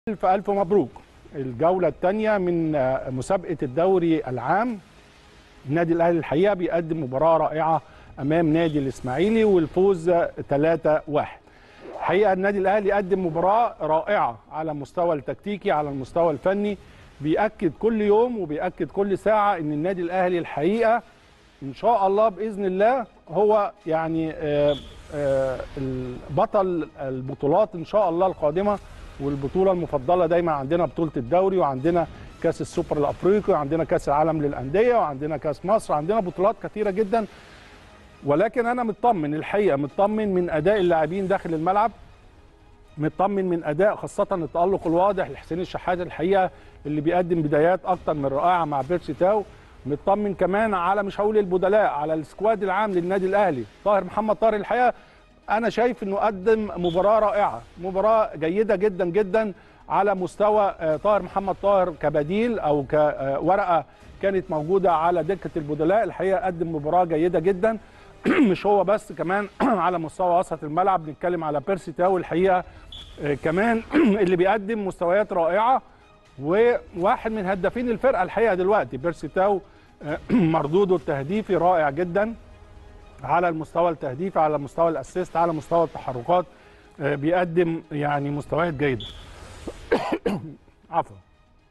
ألف ألف مبروك الجولة الثانية من مسابقة الدوري العام النادي الأهلي الحقيقة بيقدم مباراة رائعة أمام نادي الإسماعيلي والفوز 3-1 الحقيقة النادي الأهلي قدم مباراة رائعة على المستوى التكتيكي على المستوى الفني بيأكد كل يوم وبيأكد كل ساعة إن النادي الأهلي الحقيقة إن شاء الله بإذن الله هو يعني آه آه بطل البطولات إن شاء الله القادمة والبطوله المفضله دايما عندنا بطوله الدوري وعندنا كاس السوبر الافريقي وعندنا كاس العالم للانديه وعندنا كاس مصر عندنا بطولات كثيره جدا ولكن انا مطمن الحقيقه مطمن من اداء اللاعبين داخل الملعب مطمن من اداء خاصه التالق الواضح لحسين الشحات الحقيقه اللي بيقدم بدايات اكتر من رائعه مع بيرسي تاو مطمن كمان على مش هقول البدلاء على السكواد العام للنادي الاهلي طاهر محمد طاهر الحقيقه انا شايف انه قدم مباراه رائعه مباراه جيده جدا جدا على مستوى طاهر محمد طاهر كبديل او كورقه كانت موجوده على دكه البدلاء الحقيقه قدم مباراه جيده جدا مش هو بس كمان على مستوى وسط الملعب بنتكلم على بيرسي تاو الحقيقه كمان اللي بيقدم مستويات رائعه وواحد من هدافين الفرقه الحقيقه دلوقتي بيرسي تاو مردوده التهديفي رائع جدا على المستوى التهديفي على مستوى الاسيست على مستوى التحركات بيقدم يعني مستويات جيده عفوا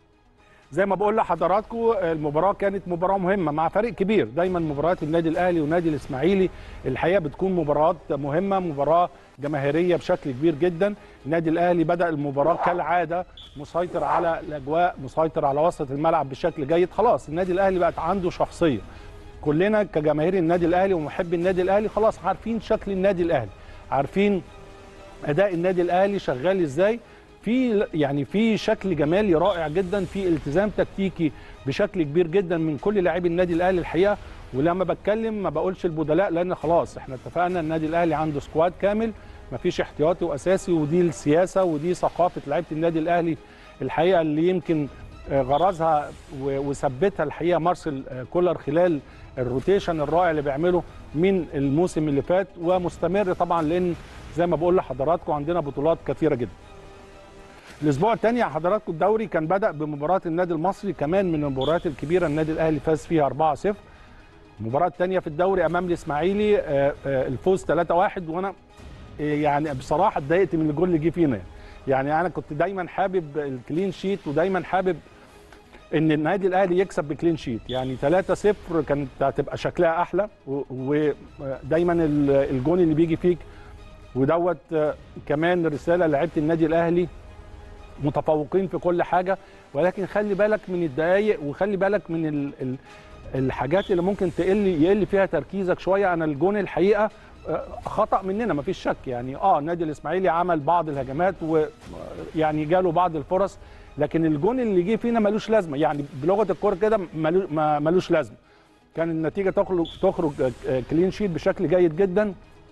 زي ما بقول لحضراتكم المباراه كانت مباراه مهمه مع فريق كبير دايما مباريات النادي الاهلي والنادي الاسماعيلي الحقيقه بتكون مباريات مهمه مباراه جماهيريه بشكل كبير جدا النادي الاهلي بدا المباراه كالعاده مسيطر على الاجواء مسيطر على وسط الملعب بشكل جيد خلاص النادي الاهلي بقت عنده شخصيه كلنا كجماهير النادي الاهلي ومحبي النادي الاهلي خلاص عارفين شكل النادي الاهلي عارفين اداء النادي الاهلي شغال ازاي في يعني في شكل جمالي رائع جدا في التزام تكتيكي بشكل كبير جدا من كل لاعبي النادي الاهلي الحقيقه ولما بتكلم ما بقولش البدلاء لان خلاص احنا اتفقنا النادي الاهلي عنده سكواد كامل ما فيش احتياطي واساسي ودي السياسه ودي ثقافه لعيبه النادي الاهلي الحقيقه اللي يمكن غرزها وثبتها الحقيقه مارسيل كولر خلال الروتيشن الرائع اللي بيعمله من الموسم اللي فات ومستمر طبعا لان زي ما بقول لحضراتكم عندنا بطولات كثيره جدا. الاسبوع الثاني حضراتكم الدوري كان بدا بمباراه النادي المصري كمان من المباريات الكبيره النادي الاهلي فاز فيها 4-0 المباراه الثانيه في الدوري امام الاسماعيلي الفوز 3-1 وانا يعني بصراحه اتضايقت من الجول اللي جه فينا يعني انا كنت دايما حابب الكلين شيت ودايما حابب ان النادي الاهلي يكسب بكلين شيت يعني 3-0 كانت هتبقى شكلها احلى ودايما الجون اللي بيجي فيك ودوت كمان رساله لعيبه النادي الاهلي متفوقين في كل حاجه ولكن خلي بالك من الدقائق وخلي بالك من ال ال الحاجات اللي ممكن تقل يقل فيها تركيزك شويه انا الجون الحقيقه خطا مننا مفيش شك يعني اه النادي الاسماعيلي عمل بعض الهجمات ويعني جاله بعض الفرص لكن الجون اللي جه فينا ملوش لازمه يعني بلغه الكوره كده ملوش لازمه كان النتيجه تخرج تخرج كلين شيت بشكل جيد جدا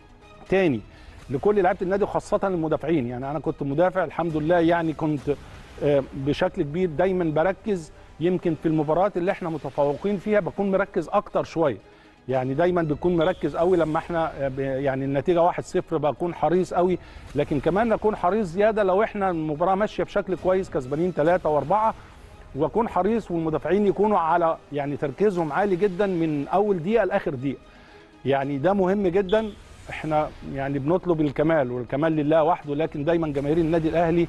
تاني لكل لعيبه النادي وخاصه المدافعين يعني انا كنت مدافع الحمد لله يعني كنت بشكل كبير دايما بركز يمكن في المباريات اللي احنا متفوقين فيها بكون مركز اكتر شويه يعني دايما بكون مركز قوي لما احنا يعني النتيجه 1-0 بكون حريص قوي لكن كمان اكون حريص زياده لو احنا المباراه ماشيه بشكل كويس كسبانين 3 واربعه واكون حريص والمدافعين يكونوا على يعني تركيزهم عالي جدا من اول دقيقه لاخر دقيقه يعني ده مهم جدا احنا يعني بنطلب الكمال والكمال لله وحده لكن دايما جماهير النادي الاهلي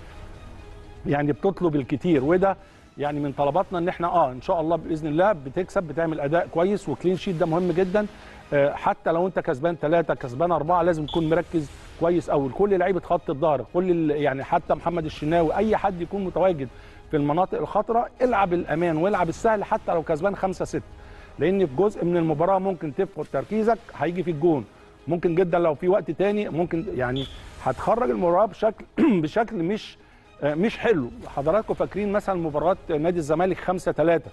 يعني بتطلب الكتير وده يعني من طلباتنا ان احنا اه ان شاء الله باذن الله بتكسب بتعمل اداء كويس وكلين شيت ده مهم جدا آه حتى لو انت كسبان ثلاثه كسبان اربعه لازم تكون مركز كويس قوي كل لعيبه خط الظهر كل يعني حتى محمد الشناوي اي حد يكون متواجد في المناطق الخطره العب الامان والعب السهل حتى لو كسبان خمسة ستة لان في جزء من المباراه ممكن تفقد تركيزك هيجي في الجون ممكن جدا لو في وقت تاني ممكن يعني هتخرج المباراه بشكل بشكل مش مش حلو حضراتكم فاكرين مثلا مباراه نادي الزمالك 5 3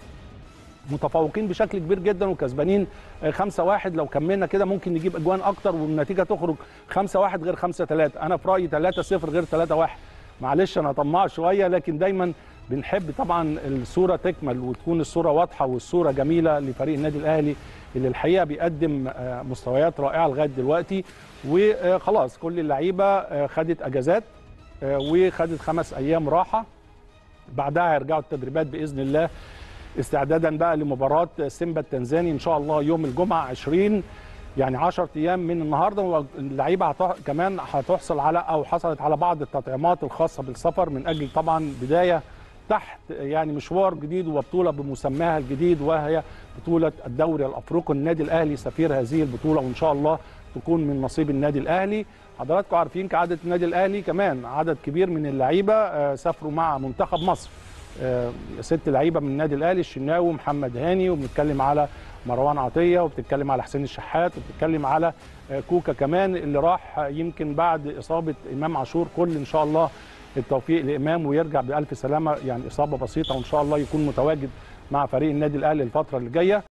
متفوقين بشكل كبير جدا وكسبانين 5 1 لو كملنا كده ممكن نجيب اجوان اكتر والنتيجه تخرج 5 1 غير 5 3 انا في رايي 3 0 غير 3 1 معلش انا طماع شويه لكن دايما بنحب طبعا الصوره تكمل وتكون الصوره واضحه والصوره جميله لفريق النادي الاهلي اللي الحقيقه بيقدم مستويات رائعه لغايه دلوقتي وخلاص كل اللعيبه خدت اجازات وخدت خمس ايام راحه بعدها هيرجعوا التدريبات باذن الله استعدادا بقى لمباراه سيمبا التنزاني ان شاء الله يوم الجمعه 20 يعني 10 ايام من النهارده واللعيبه هتح... كمان هتحصل على او حصلت على بعض التطعيمات الخاصه بالسفر من اجل طبعا بدايه تحت يعني مشوار جديد وبطوله بمسماها الجديد وهي بطوله الدوري الافريقي النادي الاهلي سفير هذه البطوله وان شاء الله تكون من نصيب النادي الاهلي حضراتكم عارفين كعاده النادي الاهلي كمان عدد كبير من اللعيبه سافروا مع منتخب مصر ست لعيبه من النادي الاهلي الشناوي ومحمد هاني وبنتكلم على مروان عطيه وبتتكلم على حسين الشحات وبتتكلم على كوكا كمان اللي راح يمكن بعد اصابه امام عاشور كل ان شاء الله التوفيق لامام ويرجع بالف سلامه يعني اصابه بسيطه وان شاء الله يكون متواجد مع فريق النادي الاهلي الفتره اللي جايه